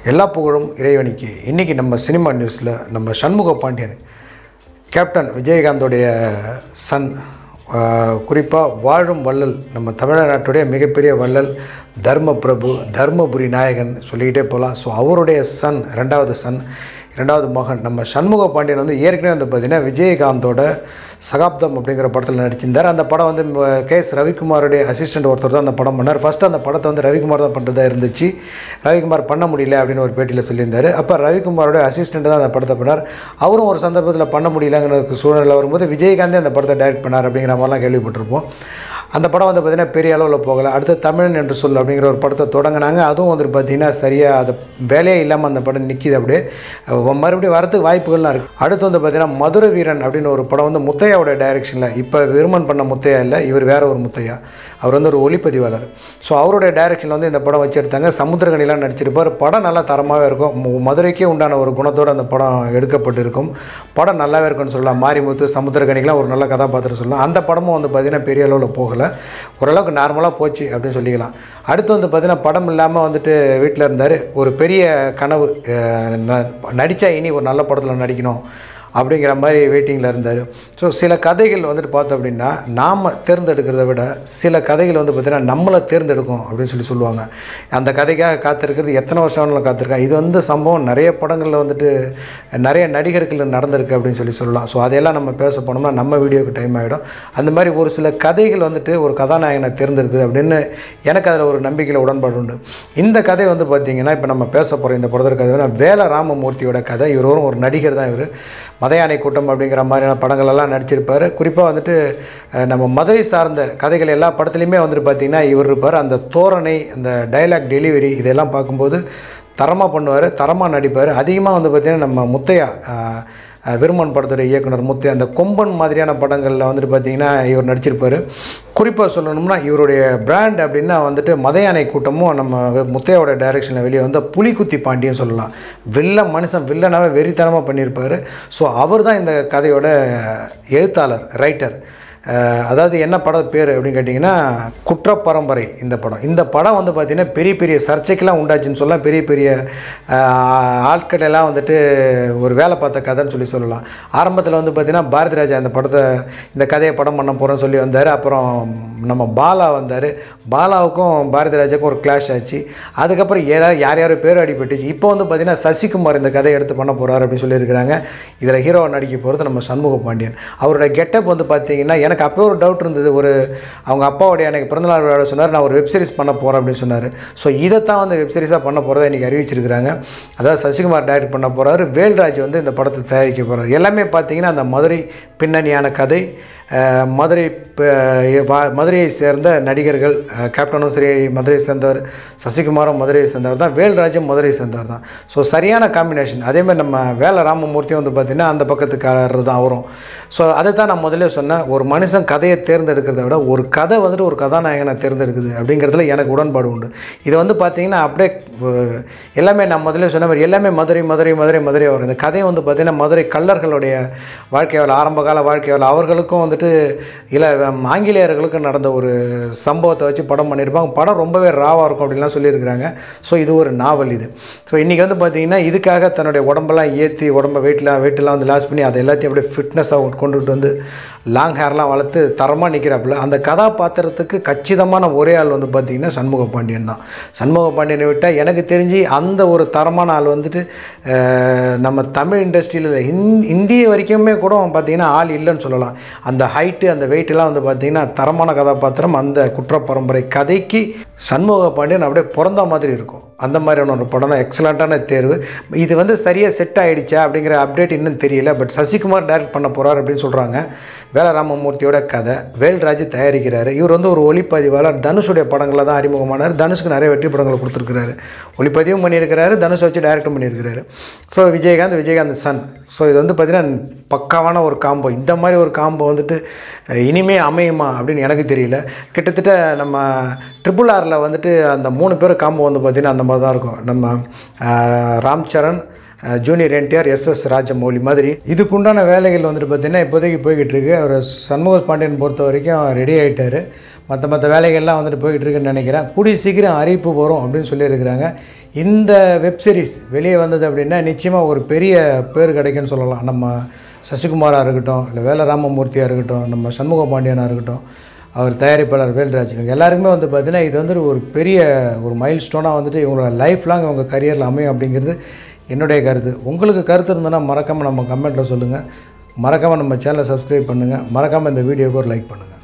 எல்லா புகழும் இறைவனுக்கு இன்றைக்கி நம்ம சினிமா நியூஸில் நம்ம சண்முக பாண்டியன் கேப்டன் விஜயகாந்தோடைய சன் குறிப்பாக வாழும் வள்ளல் நம்ம தமிழ்நாட்டுடைய மிகப்பெரிய வள்ளல் தர்ம பிரபு தர்மபுரி நாயகன் சொல்லிக்கிட்டே போகலாம் ஸோ அவருடைய சன் ரெண்டாவது சன் ரெண்டாவது மகன் நம்ம சண்முக பாண்டியன் வந்து ஏற்கனவே வந்து பார்த்திங்கன்னா விஜயகாந்தோட சகாப்தம் அப்படிங்கிற படத்தில் நடிச்சிருந்தார் அந்த படம் வந்து கே எஸ் ரவிக்குமாருடைய அசிஸ்டன்ட் ஒருத்தர் தான் அந்த படம் பண்ணார் ஃபஸ்ட்டு அந்த படத்தை வந்து ரவிக்குமார் தான் பண்ணுறதா இருந்துச்சு ரவிக்குமார் பண்ண முடியல அப்படின்னு ஒரு பேட்டியில் சொல்லியிருந்தார் அப்போ ரவிக்குமாரோட அசிஸ்டண்ட் தான் அந்த படத்தை பண்ணார் அவரும் ஒரு சந்தர்ப்பத்தில் பண்ண முடியலங்கிற சூழ்நிலை வரும்போது விஜயகாந்தே அந்த படத்தை டைரக்ட் பண்ணார் அப்படிங்கிற மாதிரிலாம் கேள்விப்பட்டிருப்போம் அந்த படம் வந்து பார்த்திங்கன்னா பெரிய அளவில் போகலை அடுத்து தமிழன் என்று சொல் அப்படிங்கிற ஒரு படத்தை தொடங்கினாங்க அதுவும் வந்துட்டு பார்த்திங்கன்னா சரியாக அது வேலையே இல்லாமல் அந்த படம் நிற்கிது அப்படியே அஹ் மறுபடியும் வரதுக்கு வாய்ப்புகள்லாம் இருக்குது அடுத்து வந்து பார்த்திங்கன்னா மதுரை வீரன் அப்படின்னு ஒரு படம் வந்து முத்தையாவோட டைரக்ஷனில் இப்போ விருமன் பண்ண முத்தையா இல்லை இவர் வேற ஒரு முத்தையா அவர் வந்து ஒரு ஒளிப்பதிவாளர் ஸோ அவருடைய டைரக்ஷனில் வந்து இந்த படம் வச்சு எடுத்தாங்க சமுத்திரகனிலாம் நடிச்சிருப்பார் படம் நல்லா தரமாகவே இருக்கும் மு- மதுரைக்கே உண்டான ஒரு குணத்தோடு அந்த படம் எடுக்கப்பட்டிருக்கும் படம் நல்லாவே இருக்கும்னு சொல்லலாம் மாரிமுத்து சமுத்திரகனிக்கெலாம் ஒரு நல்ல கதாபாத்திரம் சொல்லலாம் அந்த படமும் வந்து பார்த்திங்கன்னா பெரிய அளவில் போகலை ஓரளவுக்கு நார்மலாக போச்சு அப்படின்னு சொல்லிக்கலாம் அடுத்து வந்து பார்த்திங்கன்னா படம் இல்லாமல் வந்துட்டு வீட்டில் இருந்தார் ஒரு பெரிய கனவு நடித்தா இனி ஒரு நல்ல படத்தில் நடிக்கணும் அப்படிங்கிற மாதிரி வெயிட்டிங்கில் இருந்தார் ஸோ சில கதைகள் வந்துட்டு பார்த்தோம் அப்படின்னா நாம் தேர்ந்தெடுக்கிறத விட சில கதைகள் வந்து பார்த்திங்கன்னா நம்மளை தேர்ந்தெடுக்கும் அப்படின்னு சொல்லி சொல்லுவாங்க அந்த கதைக்காக காத்திருக்கிறது எத்தனை வருஷம் வேணாலும் காத்திருக்கேன் இது வந்து சம்பவம் நிறைய படங்களில் வந்துட்டு நிறைய நடிகர்கள் நடந்திருக்கு அப்படின்னு சொல்லி சொல்லலாம் ஸோ அதையெல்லாம் நம்ம பேச போனோம்னா நம்ம வீடியோக்கு டைம் ஆகிடும் அந்த மாதிரி ஒரு சில கதைகள் வந்துட்டு ஒரு கதாநாயகனை தேர்ந்தெடுக்குது அப்படின்னு எனக்கு அதில் ஒரு நம்பிக்கையில் உடன்பாடு உண்டு இந்த கதை வந்து பார்த்திங்கன்னா இப்போ நம்ம பேச போகிற இந்த படத்தோட கதை வந்து வேல ராமமூர்த்தியோட கதை இவரும் ஒரு நடிகர் தான் இவர் மதையானை கூட்டம் அப்படிங்கிற மாதிரியான படங்கள் எல்லாம் நடிச்சிருப்பார் குறிப்பாக வந்துட்டு அஹ், நம்ம மதுரை சார்ந்த கதைகள் எல்லா படத்துலையுமே வந்துட்டு பார்த்திங்கன்னா இவர் இருப்பார் அந்த தோரணை அந்த டைலாக் டெலிவரி இதெல்லாம் பார்க்கும்போது தரமாக பண்ணுவார் தரமாக நடிப்பார் அதிகமாக வந்து பார்த்திங்கன்னா நம்ம முத்தையா அஹ், அஹ், விருமன் படத்துடைய இயக்குனர் முத்தையா அந்த கொம்பன் மாதிரியான படங்களில் வந்துட்டு பார்த்திங்கன்னா இவர் நடிச்சிருப்பார் குறிப்பாக சொல்லணும்னா இவருடைய பிராண்ட் அப்படின்னா வந்துட்டு மதையானை கூட்டமும் நம்ம முத்தையாவோட டைரக்ஷனில் வெளியே வந்த புலிக்குத்தி பாண்டியன் சொல்லலாம் வில்லன் மனுஷன் வில்லனாவே வெறித்தனமாக பண்ணியிருப்பார் ஸோ அவர் தான் இந்த கதையோட எழுத்தாளர் ரைட்டர் அஹ் அதாவது என்ன படம் பேர் அப்படின்னு கேட்டிங்கன்னா குற்றப்பரம்பரை இந்த படம் இந்த படம் வந்து பார்த்திங்கன்னா பெரிய பெரிய சர்ச்சைக்கெல்லாம் உண்டாச்சுன்னு சொல்லலாம் பெரிய பெரிய அஹ், ஆட்கள் எல்லாம் வந்துட்டு ஒரு வேலை பார்த்த கதைன்னு சொல்லி சொல்லலாம் ஆரம்பத்தில் வந்து பார்த்திங்கன்னா பாரதி ராஜா இந்த படத்தை இந்த கதையை படம் பண்ண போகிறோன்னு சொல்லி வந்தார் அப்புறம் நம்ம பாலா வந்தார் பாலாவுக்கும் பாரதி ராஜாவுக்கும் ஒரு கிளாஷ் ஆச்சு அதுக்கப்புறம் யாரா யார் யார் பேர் அடிபட்டுச்சு இப்போ வந்து பார்த்திங்கன்னா சசிகுமார் இந்த கதையை எடுத்து பண்ண போகிறார் அப்படின்னு சொல்லியிருக்கிறாங்க இதில் ஹீரோவை நடிக்க போகிறது நம்ம சண்முக பாண்டியன் அவரோட கெட்டப் வந்து பார்த்தீங்கன்னா எனக்கு அப்போ ஒரு டவுட் இருந்தது ஒரு அவங்க அப்பாவுடைய எனக்கு பிறந்தநாள் விழாவில் சொன்னார் நான் ஒரு வெப் சீரிஸ் பண்ண போகிறேன் அப்படின்னு சொன்னார் ஸோ இதைத்தான் வந்து வெப் சீரிஸாக பண்ண போகிறதா இன்றைக்கி அறிவிச்சிருக்கிறாங்க அதாவது சசிகுமார் டைரக்ட் பண்ண போகிறாரு வேல்ராஜ் வந்து இந்த படத்தை தயாரிக்க போகிறார் எல்லாமே பார்த்தீங்கன்னா அந்த மதுரை பின்னணியான கதை அஹ், மதுரை ப- வா- மதுரையை சேர்ந்த நடிகர்கள் அஹ், கேப்டனும் சரி மதுரையை சேர்ந்தவர் சசிகுமாரும் மதுரையை சேர்ந்தவர் தான் வேல்ராஜும் மதுரையை சேர்ந்தவர் தான் ஸோ சரியான காம்பினேஷன் அதேமாதிரி நம்ம வேல ராமமூர்த்தியும் வந்து பார்த்திங்கன்னா அந்த பக்கத்துக்காரர் தான் அவரும் ஸோ அதை தான் நான் முதல்ல சொன்னேன் ஒரு மனுஷன் கதையை தேர்ந்தெடுக்கிறத விட ஒரு கதை வந்துட்டு ஒரு கதாநாயகனை தேர்ந்தெடுக்குது அப்படிங்கிறதுல எனக்கு உடன்பாடு உண்டு இது வந்து பார்த்திங்கன்னா அப்படியே அஹ், எல்லாமே நான் முதல்ல சொன்ன மாதிரி எல்லாமே மதுரை மதுரை மதுரை மதுரை வரும் இந்த கதையை வந்து பார்த்திங்கன்னா மதுரை கள்ளர்களுடைய வாழ்க்கையால் ஆரம்ப கால வாழ்க்கையால் அவர்களுக்கும் வந்துட்டு இல்லை ஆங்கிலேயர்களுக்கும் நடந்த ஒரு சம்பவத்தை வச்சு படம் பண்ணியிருப்பாங்க படம் ரொம்பவே ராவாக இருக்கும் அப்படின்லாம் சொல்லியிருக்கிறாங்க ஸோ இது ஒரு நாவல் இது ஸோ இன்றைக்கி வந்து பார்த்திங்கன்னா இதுக்காக தன்னுடைய உடம்பெல்லாம் ஏற்றி உடம்ப வெயிட்லாம் வெயிட்டெல்லாம் வந்து லாஸ் பண்ணி அதை எல்லாத்தையும் அப்படியே ஃபிட்னஸாக கொண்டுட்டு வந்து லாங் ஹேர்லாம் வளர்த்து தரமாக நிற்கிறாப்புல அந்த கதாபாத்திரத்துக்கு கச்சிதமான ஒரே ஆள் வந்து பார்த்திங்கன்னா சண்முக பாண்டியன் தான் சண்முக பாண்டியனை விட்டால் எனக்கு தெரிஞ்சு அந்த ஒரு தரமான ஆள் வந்துட்டு அஹ், நம்ம தமிழ் இண்டஸ்ட்ரியில் இந் இந்திய வரைக்குமே கூட பார்த்திங்கன்னா ஆள் இல்லைன்னு சொல்லலாம் அந்த ஹைட்டு அந்த வெயிட்டெல்லாம் வந்து பார்த்திங்கன்னா தரமான கதாபாத்திரம் அந்த குற்றப்பரம்பரை கதைக்கு சண்முக பாண்டியன் அப்படியே பிறந்த மாதிரி இருக்கும் அந்த மாதிரியான ஒரு படம் தான் எக்ஸலண்ட்டான தேர்வு இது வந்து சரியாக செட் ஆகிடுச்சா அப்படிங்கிற அப்டேட் இன்னும் தெரியல பட் சசிகுமார் டைரக்ட் பண்ண போகிறார் அப்படின்னு சொல்கிறாங்க வேலராமமூர்த்தியோட கதை வேல்ராஜ் தயாரிக்கிறாரு இவர் வந்து ஒரு ஒளிப்பதிவாளர் தனுஷுடைய படங்களில் தான் அறிமுகமானார் தனுஷுக்கு நிறைய வெற்றி படங்களை கொடுத்துருக்கிறாரு ஒளிப்பதிவும் பண்ணியிருக்கிறாரு தனுஷ் வச்சு டைரக்டும் பண்ணியிருக்கிறாரு so Vijayakanth Vijayakanth son so இது வந்து பார்த்திங்கன்னா பக்காவான ஒரு காம்போ இந்த மாதிரி ஒரு காம்போ வந்துட்டு அஹ், இனிமே அமையுமா அப்படின்னு எனக்கு தெரியல கிட்டத்தட்ட நம்ம ட்ரிபிள் ஆரில் வந்துட்டு அந்த மூணு பேர் காம்போ வந்து பார்த்திங்கன்னா அந்த மாதிரி தான் இருக்கும் நம்ம அஹ், ராம் சரண் அஹ், ஜூனியர் என்டிஆர் எஸ்எஸ் ராஜமௌலி மாதிரி இதுக்குண்டான வேலைகள் வந்துட்டு பார்த்திங்கன்னா இப்போதைக்கு போய்கிட்டு இருக்கு அவர் சண்முக பாண்டியன் பொறுத்த வரைக்கும் ரெடி ஆகிட்டார் மற்ற மற்ற வேலைகள்லாம் வந்துட்டு போயிட்டு இருக்குன்னு நினைக்கிறேன் கூடிய சீக்கிரம் அறிவிப்பு வரும் அப்படின்னு சொல்லியிருக்கிறாங்க இந்த வெப் சீரிஸ் வெளியே வந்தது அப்படின்னா நிச்சயமாக ஒரு பெரிய பேர் கிடைக்குன்னு சொல்லலாம் நம்ம சசிகுமாராக இருக்கட்டும் இல்லை வேல ராமமூர்த்தியாக இருக்கட்டும் நம்ம சண்முக பாண்டியனாக இருக்கட்டும் அவர் தயாரிப்பாளர் வேல்ராஜ் இவங்க எல்லாருக்குமே வந்து பார்த்திங்கன்னா இது வந்து ஒரு பெரிய ஒரு மைல் ஸ்டோனாக வந்துட்டு இவங்களோட லைஃப் லாங் அவங்க கரியரில் அமையும் அப்படிங்கிறது என்னுடைய கருத்து உங்களுக்கு கருத்து இருந்ததுன்னா மறக்காமல் நம்ம கமெண்ட்டில் சொல்லுங்கள் மறக்காமல் நம்ம சேனலை சப்ஸ்கிரைப் பண்ணுங்கள் மறக்காமல் இந்த வீடியோக்கு ஒரு லைக் பண்ணுங்கள்